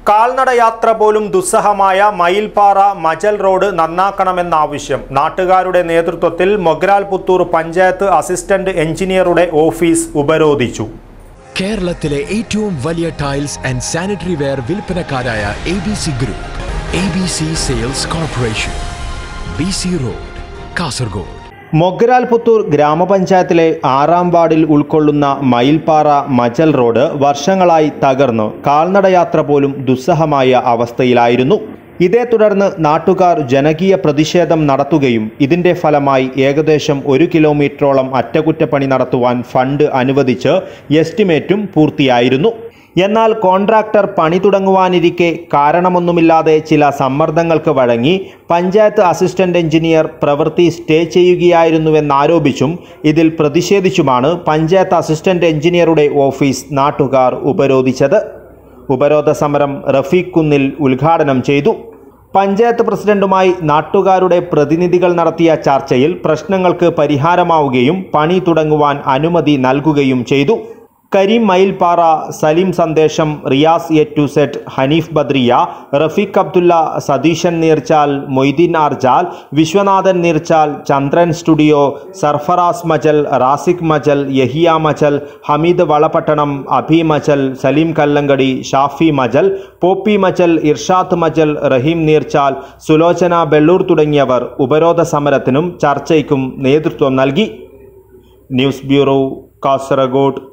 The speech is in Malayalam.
കാൽനട യാത്ര പോലും ദുസ്സഹമായ മയിൽപ്പാറ മജൽ റോഡ് നന്നാക്കണമെന്ന ആവശ്യം നാട്ടുകാരുടെ നേതൃത്വത്തിൽ മൊഗ്രാൽ പുത്തൂർ പഞ്ചായത്ത് അസിസ്റ്റന്റ് എഞ്ചിനീയറുടെ ഓഫീസ് ഉപരോധിച്ചു കേരളത്തിലെ ഏറ്റവും വലിയ ടൈൽസ് ആൻഡ് സാനിറ്ററി വെയർ വിൽപ്പനക്കാരായ A B C group A B C sales corporation B C road Kasaragod Mogral Puthur ഗ്രാമപഞ്ചായത്തിലെ ആറാം വാർഡിൽ ഉൾക്കൊള്ളുന്ന മയിൽപ്പാറ മജൽ റോഡ് വർഷങ്ങളായി തകർന്ന് കാൽനടയാത്ര പോലും ദുസ്സഹമായ അവസ്ഥയിലായിരുന്നു ഇതേ തുടർന്ന് നാട്ടുകാർ ജനകീയ പ്രതിഷേധം നടത്തുകയും ഇതിന്റെ ഫലമായി ഏകദേശം ഒരു കിലോമീറ്ററോളം അറ്റകുറ്റപ്പണി നടത്തുവാൻ ഫണ്ട് അനുവദിച്ച് എസ്റ്റിമേറ്റും പൂർത്തിയായിരുന്നു എന്നാൽ കോൺട്രാക്ടർ പണി തുടങ്ങുവാനിരിക്കെ കാരണമൊന്നുമില്ലാതെ ചില സമ്മർദ്ദങ്ങൾക്ക് വഴങ്ങി പഞ്ചായത്ത് അസിസ്റ്റന്റ് എഞ്ചിനീയർ പ്രവൃത്തി സ്റ്റേ ചെയ്യുകയായിരുന്നുവെന്നാരോപിച്ചും ഇതിൽ പ്രതിഷേധിച്ചുമാണ് പഞ്ചായത്ത് അസിസ്റ്റന്റ് എഞ്ചിനീയറുടെ ഓഫീസ് നാട്ടുകാർ ഉപരോധിച്ചത് ഉപരോധ സമരം റഫീഖ് കുന്നിൽ ഉദ്ഘാടനം ചെയ്തു പഞ്ചായത്ത് പ്രസിഡന്റുമായി നാട്ടുകാരുടെ പ്രതിനിധികൾ നടത്തിയ ചർച്ചയിൽ പ്രശ്നങ്ങൾക്ക് പരിഹാരമാവുകയും പണി തുടങ്ങുവാൻ അനുമതി നൽകുകയും ചെയ്തു കരീം മയിൽപ്പാറ സലീം സന്ദേശം റിയാസ് എ ടു സെറ്റ് ഹനീഫ് ബദ്രിയ റഫീഖ് അബ്ദുള്ള സതീശൻ നീർച്ചാൽ മൊയ്തീൻ ആർജാൽ വിശ്വനാഥൻ നീർച്ചാൽ ചന്ദ്രൻ സ്റ്റുഡിയോ സർഫറാസ് മജൽ റാസിഖ് മജൽ യഹിയ മജൽ ഹമീദ് വളപട്ടണം അഭി മജൽ സലീം കല്ലങ്കടി ഷാഫി മജൽ പോപ്പി മജൽ ഇർഷാദ് മജൽ റഹീം നീർച്ചാൽ സുലോചന ബെള്ളൂർ തുടങ്ങിയവർ ഉപരോധ സമരത്തിനും ചർച്ചയ്ക്കും നേതൃത്വം നൽകി ന്യൂസ് ബ്യൂറോ കാസർഗോഡ്